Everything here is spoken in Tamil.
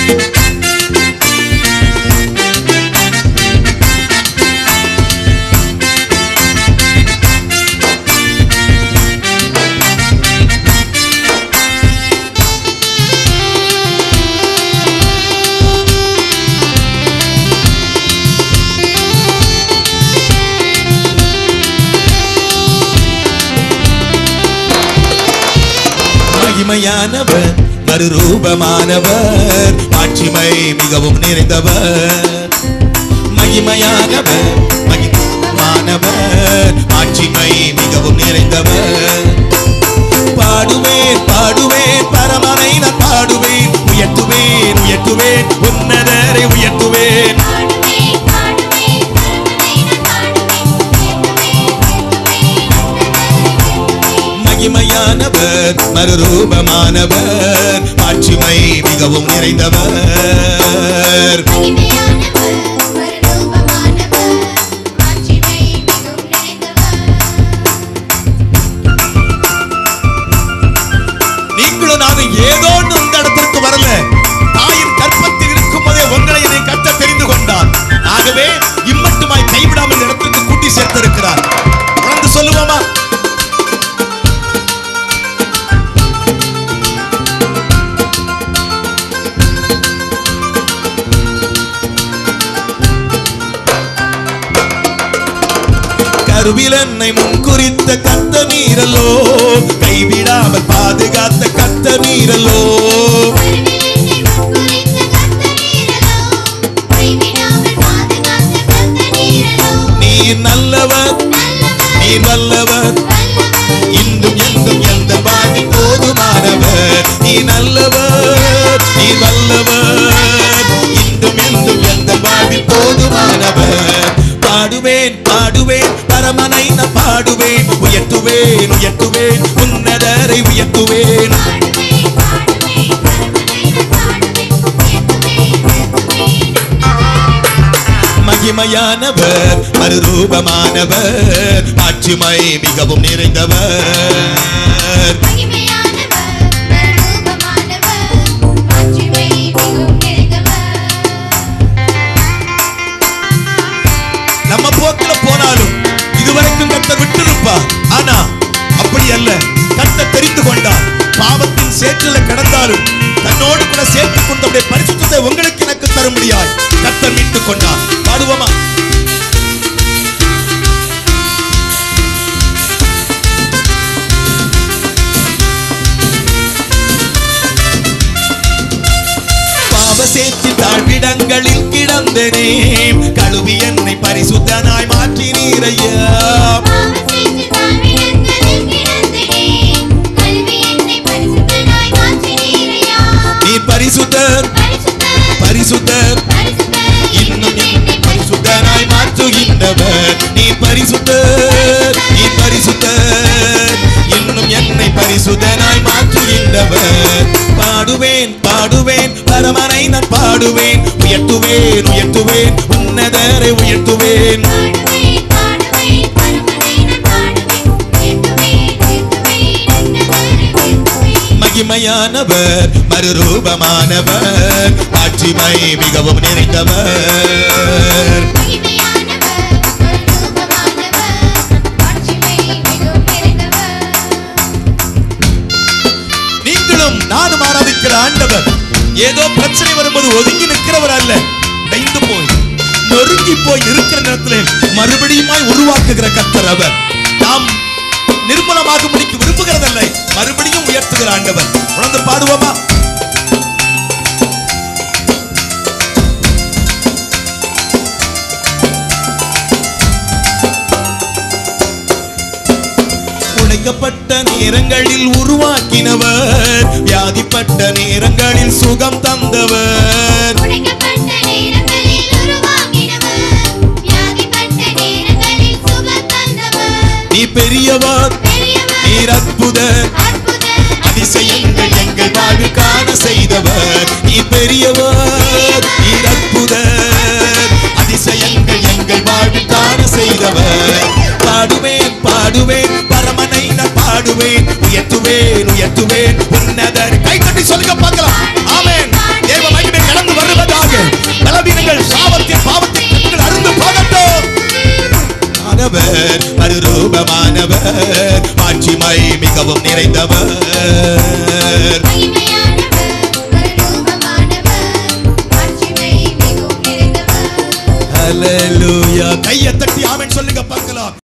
மகிமையானவர் மறுரூபமானவர் மாட்சிமை மிகவும் நிறைந்தவர் மகிமையானவர் மகிமானவர் மாட்சிமை மிகவும் நிறைந்தவர் பாடுவேன் பாடுவேன் பரமனை நான் பாடுவேன் உயர்த்துவேன் உயர்த்துவேன் உன்னதரை உயர்த்துவேன் பாடுவேன் பாடுவேன் பரமனை நான் பாடுவேன் உயர்த்துவேன் உயர்த்துவேன் உன்னதரை உயர்த்துவேன் மகிமையானவர் மறுரூபமானவர் மாட்சிமை மிகவும் நிறைந்தவர் மகிமையானவர் மறுரூபமானவர் மாட்சிமை மிகவும் நிறைந்தவர் நீங்களும் நானும் ஏதோ ஒண்ணு இந்த இடத்திற்கு வரல தாயின் கற்பத்தில் இருக்கும் போதே உங்களை என்னை கத்த தெரிந்து கொண்டார் ஆகவே இம்மட்டுமாய் கைவிடாமல் இந்த இடத்திற்கு கூட்டி சேர்த்திருக்கிறார் உணர்ந்து சொல்லுவோமா கருவில் என்னை முன்குறித்த கத்த மீறலோ கைவிடாமல் பாதுகாத்த கத்த மீறலோ கருவிலினை முன்குறித்த கர்த்த நீரலோ கைவிடாமல் பாதுகாத்த கர்த்த நீரலோ நீர் நல்லவர் நல்லவர் நீர் வல்லவர் வல்லவர் இன்றும் என்றும் எந்த பாதி போதுமானவர் நீ நல்லவர் நீ வல்லவர் இன்றும் என்றும் எந்த பாதி போதுமானவர் பாடுவேன் பாடுவேன் பரமனை நான் பாடுவேன் உயர்த்துவேன் உயர்த்துவேன் உன்னதரை உயர்த்துவேன் பாடுவேன் பாடுவேன் பரமனை நான் பாடுவேன் உயர்த்துவேன் உயர்த்துவேன் மகிமையானவர் மறுரூபமானவர் ஆட்சிமை மிகவும் நிறைந்தவர் மகிமையானவர் மறுரூபமானவர் மாட்சிமை மிகவும் நிறைந்தவர் நம்ம போக்குல போனாலும் இதுவரைக்கும் கர்த்தர் விட்டிருப்பா ஆனா அப்படி அல்ல கர்த்தர் தெரிந்து கொண்டார் பாவத்தின் சேற்றில கடந்தாலும் தன்னோடு கூட சேர்த்துக் கொண்டவுடைய பரிசுத்தத்தை உங்களுக்கு எனக்கு தரும்படியாய் கர்த்தர் மீட்டுக் கொண்டார் பாடுவோமா பாவ சேற்றி தாழ்விடங்களில் கிடந்தனே கழுவி என்னை பரிசுத்தனாய் மாற்றினீரையா பாவசேற்று தாழ்விடங்களில் கிடந்தேனே கல்வி என்னை பரிசுத்தனாய் மாற்றினீரையா நீர் பரிசுத்தர் பரிசுத்தர் பரிசுத்தர் பரிசுத்தர் இன்னும் என்னை பரிசுத்தனாய் மாற்றுகின்றவர் நீ பரிசுத்தர் நீ பரிசுத்தர் இன்னும் என்னை பரிசுத்தனாய் மாற்றுகின்றவர் பாடுவேன் பாடுவேன் பரமனை நான் பாடுவேன் உயர்த்துவேன் உயர்த்துவேன் உன்னதரை உயர்த்துவேன் பாடுவேன் பாடுவேன் பரமனை நான் பாடுவேன் உயர்த்துவேன் உயர்த்துவேன் உன்னதரை உயர்த்துவேன் மகிமையானவர் மறுரூபமானவர் ஆட்சிமை மிகவும் நிறைந்தவர் மகிமையானவர் மறுரூபமானவர் மாட்சிமை மிகவும் நிறைந்தவர் நீங்களும் நானும் ஆராதிக்கிற ஆண்டவர் ஏதோ பிரச்சனை வரும்போது ஒதுங்கி நிற்கிறவர் அல்ல கைந்து போய் நொறுங்கி போய் இருக்கிற நேரத்திலே மறுபடியுமாய் உருவாக்குகிற கர்த்தர் அவர் நாம் நிர்மலமாகும்படிக்கு விரும்புகிறதில்லை மறுபடியும் உயர்த்துகிற ஆண்டவர் உணர்ந்து பாடுவோமா உடைக்கப்பட்ட நேரங்களில் உருவாக்கினவர் வியாதிப்பட்ட நேரங்களில் சுகம் தந்தவர் உடைக்கப்பட்ட நேரங்களில் உருவாக்கினவர் வியாதிப்பட்ட நேரங்களில் சுகம் தந்தவர் நீ பெரியவர் பெரியவர் நீர் அற்புதர் அற்புதர் அதிசயங்கள் எங்கள் வாழ்வு காண செய்தவர் நீ பெரியவர் நீர் அற்புதர் அதிசயங்கள் எங்கள் வாழ்வு காண செய்தவர் பாடுவேன் பாடுவேன் பரமனை நான் பாடுவேன் உயர்த்துவேன் உயர்த்துவேன் உன்னதர் கை தட்டி சொல்லுங்க பார்க்கலாம் ஆமென் தேவ மகிமை கடந்து பாவத்தின் கண்கள் அருந்து போகட்டும் ஆனவர் மறுரூபமானவர் மாட்சிமை மிகவும் நிறைந்தவர்